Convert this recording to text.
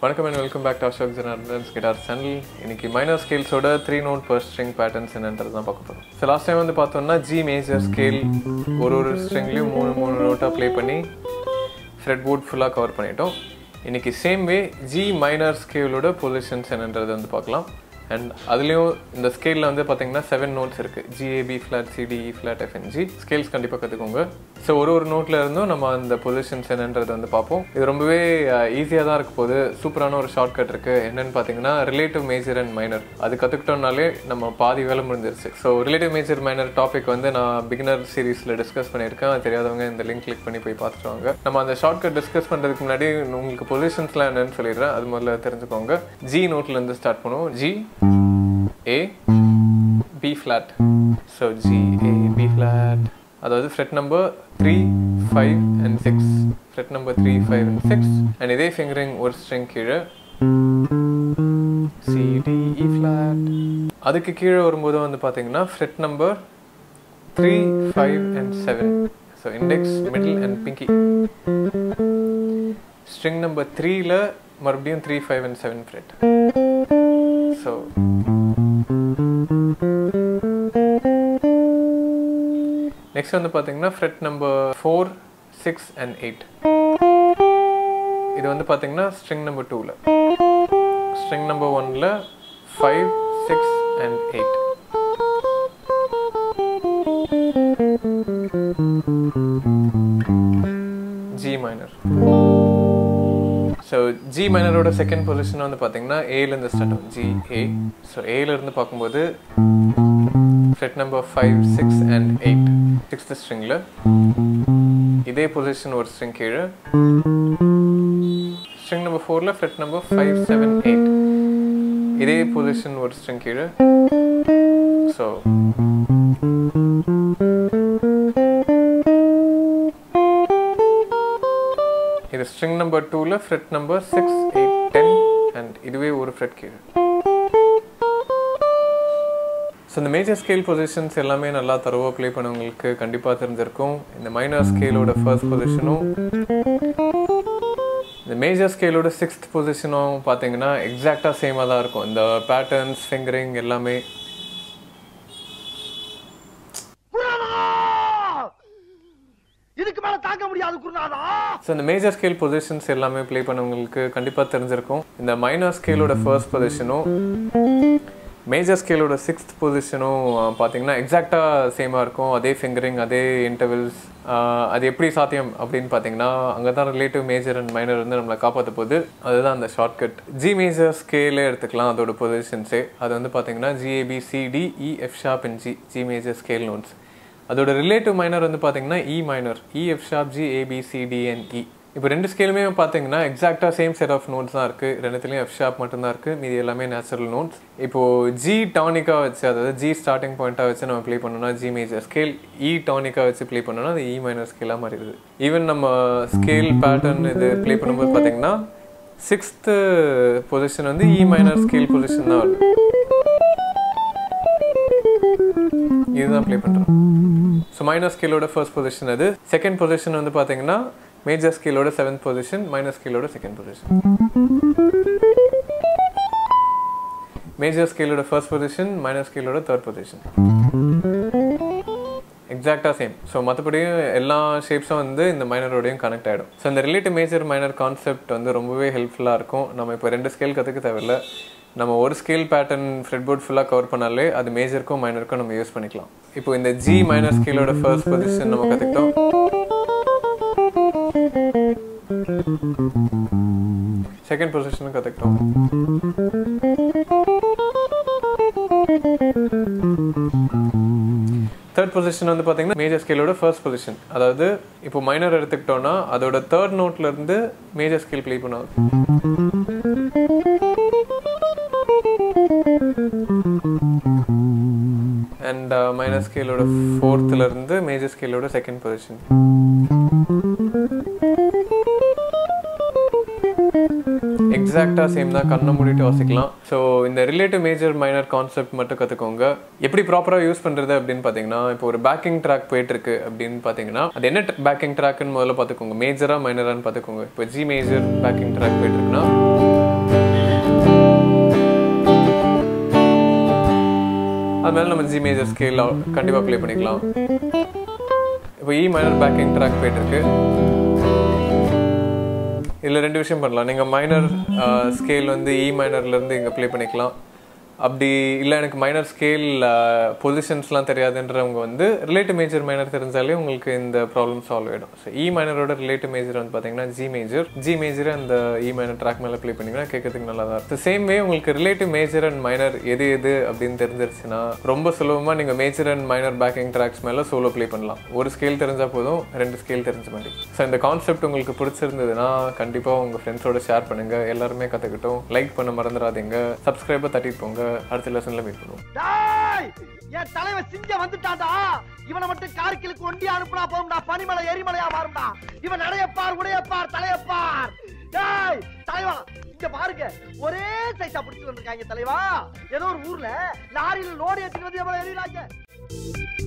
வணக்கம் and welcome back to Ashok Janardhan's guitar channel இன்னைக்கு minor ஸ்கேல்ஸோட three note per string patterns என்னன்றது தான் பார்க்க போகிறோம் ஸோ லாஸ்ட் டைம் வந்து பார்த்தோம்னா ஜி மேஜர் ஸ்கேல் ஒரு ஒரு ஸ்ட்ரிங்லேயும் மூணு மூணு நோட்டாக ப்ளே பண்ணி ஃப்ரெட் போர்ட் ஃபுல்லாக கவர் பண்ணிட்டோம் இன்னைக்கு சேம் வே ஜி மைனர் ஸ்கேலோட பொசிஷன்ஸ் என்னன்றது வந்து பார்க்கலாம் அண்ட் அதுலேயும் இந்த ஸ்கேலில் வந்து பார்த்தீங்கன்னா செவன் நோட்ஸ் இருக்குது G A B flat C D flat F and G scales கண்டிப்பாக கற்றுக்கோங்க ஸோ ஒரு ஒரு நோட்டில் இருந்தும் நம்ம அந்த பொசிஷன்ஸ் என்னன்றது வந்து பார்ப்போம் இது ரொம்பவே ஈஸியாக தான் இருக்க போது சூப்பரான ஒரு ஷார்ட் கட் இருக்குது என்னன்னு பார்த்தீங்கன்னா ரிலேட்டிவ் மேஜர் அண்ட் மைனர் அது கற்றுக்கிட்டோம்னாலே நம்ம பாதி வேலை முடிஞ்சிருச்சு so relative major minor topic வந்து நான் பிகினர் சீரீஸில் டிஸ்கஸ் பண்ணியிருக்கேன் அது தெரியாதவங்க இந்த லிங்க் கிளிக் பண்ணி போய் பார்த்துட்டு வாங்க நம்ம அந்த ஷார்ட் கட் டிஸ்கஸ் பண்ணுறதுக்கு முன்னாடி உங்களுக்கு பொசிஷன்ஸ்லாம் என்னன்னு சொல்லிடுறேன் அது முதல்ல தெரிஞ்சுக்கோங்க ஜி நோட்லேருந்து ஸ்டார்ட் பண்ணுவோம் G A B flat so G A B flat அதாவது fret number three five and six fret number three five and six and இதே ஃபிங்கரிங் ஒரு ஸ்ட்ரிங் கீழே சி டி இ ஃப்ளாட் அதுக்கு கீழே வரும்போது வந்து பார்த்தீங்கன்னா fret number three five and seven so index middle and pinky string number த்ரீல மறுபடியும் three five and seven fret so next வந்து பார்த்தீங்கன்னா fret number four six and eight இது வந்து பார்த்தீங்கன்னா ஸ்ட்ரிங் நம்பர் டூவில் ஸ்ட்ரிங் நம்பர் ஒனில் five six and eight G minor so G மைனரோட செகண்ட் பொசிஷன் வந்து பார்த்தீங்கன்னா ஏலேருந்து ஸ்டார்ட் ஆகும் ஜி ஏ ஸோ ஏலேருந்து பார்க்கும்போது fret number five six and eight sixth ஸ்ட்ரிங்கில் இதே பொசிஷன் ஒரு ஸ்ட்ரிங் கீழே ஸ்ட்ரிங் நம்பர் ஃபோரில் fret number five seven eight இதே பொசிஷன் ஒரு ஸ்ட்ரிங் கீழே ஸோ இது ஸ்ட்ரிங் நம்பர் டூவில் fret number six eight ten and இதுவே ஒரு ஃப்ரெட் கீழே ஸோ இந்த மேஜர் ஸ்கேல் பொசிஷன்ஸ் எல்லாமே நல்லா தரவாக ப்ளே பண்ணவங்களுக்கு கண்டிப்பாக தெரிஞ்சிருக்கும் இந்த மைனர் ஸ்கேலோட ஃபர்ஸ்ட் பொசிஷனும் இந்த மேஜர் ஸ்கேலோட சிக்ஸ்த் பொசிஷனும் பார்த்தீங்கன்னா எக்ஸாக்டாக சேமாக தான் இருக்கும் இந்த பேட்டர்ன்ஸ் ஃபிங்கரிங் எல்லாமே இதுக்கு மேல தாங்க முடியாது குருநாதா ஸோ இந்த மேஜர் ஸ்கேல் பொசிஷன்ஸ் எல்லாமே ப்ளே பண்ணவங்களுக்கு கண்டிப்பாக தெரிஞ்சிருக்கும் இந்த மைனர் ஸ்கேலோட ஃபர்ஸ்ட் பொசிஷனும் மேஜர் ஸ்கேலோட சிக்ஸ்த் பொசிஷனும் பார்த்தீங்கன்னா எக்ஸாக்டாக சேமாக இருக்கும் அதே ஃபிங்கரிங் அதே இன்டர்வல்ஸ் அது எப்படி சாத்தியம் அப்படின்னு பார்த்தீங்கன்னா அங்கே தான் ரிலேட்டிவ் மேஜர் அண்ட் மைனர் வந்து நம்மளை காப்பாற்ற போகுது அதுதான் அந்த ஷார்ட்கட் ஜி மேஜர் ஸ்கேலே எடுத்துக்கலாம் அதோட பொசிஷன்ஸே அது வந்து பார்த்தீங்கன்னா G A B C D E F sharp and G G major scale notes அதோட ரிலேட்டிவ் மைனர் வந்து பார்த்தீங்கன்னா E minor E F sharp G A B C D and E இப்போ ரெண்டு ஸ்கேலுமே பார்த்தீங்கன்னா எக்ஸாக்டாக சேம் செட் ஆஃப் நோட்ஸ் தான் இருக்குது ரெண்டுத்துலேயும் எஃப் ஷாப் மட்டும்தான் இருக்குது மீதி எல்லாமே நேச்சுரல் நோட்ஸ் இப்போது ஜி டானிக்காக வச்சு அதாவது ஜி ஸ்டார்டிங் பாயிண்ட்டாக வச்சு நம்ம ப்ளே பண்ணோம்னா ஜி மேஜர் ஸ்கேல் இ டானிக்காக வச்சு ப்ளே பண்ணோம்னா அது இ மைனர் ஸ்கேலாக மாறிடுது ஈவன் நம்ம ஸ்கேல் பேட்டர்ன் இது ப்ளே பண்ணும்போது பார்த்தீங்கன்னா சிக்ஸ்த்து பொசிஷன் வந்து இ மைனர் ஸ்கேல் பொசிஷன் தான் வருது இதுதான் ப்ளே பண்ணுறோம் ஸோ மைனர் ஸ்கேலோட ஃபர்ஸ்ட் பொசிஷன் அது செகண்ட் பொசிஷன் வந்து பார்த்தீங்கன்னா மேஜர் ஸ்கேலோட செவன்த் பொசிஷன் மைனர் ஸ்கேலோட செகண்ட் பொசிஷன் மேஜர் ஸ்கேலோட ஃபர்ஸ்ட் பொசிஷன் மைனர் ஸ்கேலோட தேர்ட் பொசிஷன் எக்ஸாக்டாக சேம் ஸோ மற்றபடி எல்லா ஷேப்ஸும் வந்து இந்த மைனரோடையும் கனெக்ட் ஆகிடும் ஸோ இந்த ரிலேட்டிவ் மேஜர் மைனர் கான்செப்ட் வந்து ரொம்பவே ஹெல்ப்ஃபுல்லாக இருக்கும் நம்ம இப்போ ரெண்டு ஸ்கேல் கற்றுக்க தேவையில்ல நம்ம ஒரு ஸ்கேல் பேட்டர்ன் ஃப்ரெட் போர்ட் ஃபுல்லாக கவர் பண்ணாலே அது மேஜருக்கும் மைனருக்கும் நம்ம யூஸ் பண்ணிக்கலாம் இப்போ இந்த ஜி மைனர் ஸ்கேலோட ஃபர்ஸ்ட் பொசிஷன் நம்ம கற்றுக்கிட்டோம் செகண்ட் பொசிஷனும் கற்றுக்கிட்டோம் தேர்ட் பொசிஷன் வந்து பார்த்தீங்கன்னா மேஜர் ஸ்கேலோட ஃபர்ஸ்ட் பொசிஷன் அதாவது இப்போ மைனர் எடுத்துக்கிட்டோம்னா அதோட தேர்ட் நோட்ல இருந்து மேஜர் ஸ்கேல் ப்ளே பண்ணுவாங்க அண்ட் மைனர் ஸ்கேலோட ஃபோர்த்தில் இருந்து மேஜர் ஸ்கேலோட செகண்ட் பொசிஷன் எக்ஸாக்டாக சேம் தான் கண்ணை மூடிட்டு வாசிக்கலாம் ஸோ இந்த ரிலேட்டிவ் மேஜர் மைனர் கான்செப்ட் மட்டும் கற்றுக்கோங்க எப்படி ப்ராப்பராக யூஸ் பண்ணுறது அப்படின்னு பார்த்தீங்கன்னா இப்போ ஒரு பேக்கிங் ட்ராக் போயிட்டு இருக்கு அப்படின்னு பார்த்தீங்கன்னா அது என்ன பேக்கிங் ட்ராக்னு முதல்ல பார்த்துக்கோங்க மேஜரா மைனரான்னு பார்த்துக்கோங்க இப்போ ஜி மேஜர் பேக்கிங் ட்ராக் போயிட்டு இருக்குன்னா அது மேலே நம்ம ஜி மேஜர் ஸ்கேல் கண்டிப்பாக ப்ளே பண்ணிக்கலாம் இப்போ இ மைனர் பேக்கிங் ட்ராக் போயிட்டுருக்கு இதில் ரெண்டு விஷயம் பண்ணலாம் நீங்கள் மைனர் ஸ்கேல் வந்து இ மைனர்லேருந்து இங்கே ப்ளே பண்ணிக்கலாம் அப்படி இல்லை எனக்கு மைனர் ஸ்கேல் பொசிஷன்ஸ்லாம் தெரியாதுன்றவங்க வந்து ரிலேட்டிவ் மேஜர் மைனர் தெரிஞ்சாலே உங்களுக்கு இந்த ப்ராப்ளம் சால்வ் ஆகிடும் ஸோ இ மைனரோட ரிலேட்டிவ் மேஜர் வந்து பார்த்தீங்கன்னா ஜி மேஜர் ஜி மேஜர் அந்த இ மைனர் ட்ராக் மேலே ப்ளே பண்ணிங்கன்னா கேட்கறதுக்கு நல்லா தான் இருக்கும் சேம் வே உங்களுக்கு ரிலேட்டிவ் மேஜர் அண்ட் மைனர் எது எது அப்படின்னு தெரிஞ்சிருச்சுன்னா ரொம்ப சுலபமாக நீங்கள் major and minor backing tracks மேலே சோலோ ப்ளே பண்ணலாம் ஒரு ஸ்கேல் தெரிஞ்சால் போதும் ரெண்டு ஸ்கேல் தெரிஞ்ச மாதிரி ஸோ இந்த கான்செப்ட் உங்களுக்கு பிடிச்சிருந்ததுன்னா கண்டிப்பாக உங்கள் ஃப்ரெண்ட்ஸோட ஷேர் பண்ணுங்கள் எல்லாருமே கற்றுக்கிட்டோம் லைக் பண்ண மறந்துடாதீங்க சப்ஸ்கிரைபை தட்டிட்டு போங்க அடுத்த லெசனில் மீட் பண்ணுவோம் டேய் என் தலைவன் சிங்க வந்துட்டான்டா இவனை மட்டும் கார்கிலுக்கு ஒண்டி அனுப்புனா போகும்டா பனிமலை எரிமலையா மாறும்டா இவன் நடையப்பார் உடையப்பார் தலையப்பார் டேய் தலைவா இங்க பாருங்க ஒரே சைஸா பிடிச்சு வந்திருக்காங்க தலைவா ஏதோ ஒரு ஊர்ல லாரியில லோரி ஏற்றிட்டு வந்து எவ்வளவு எறிகிறாங்க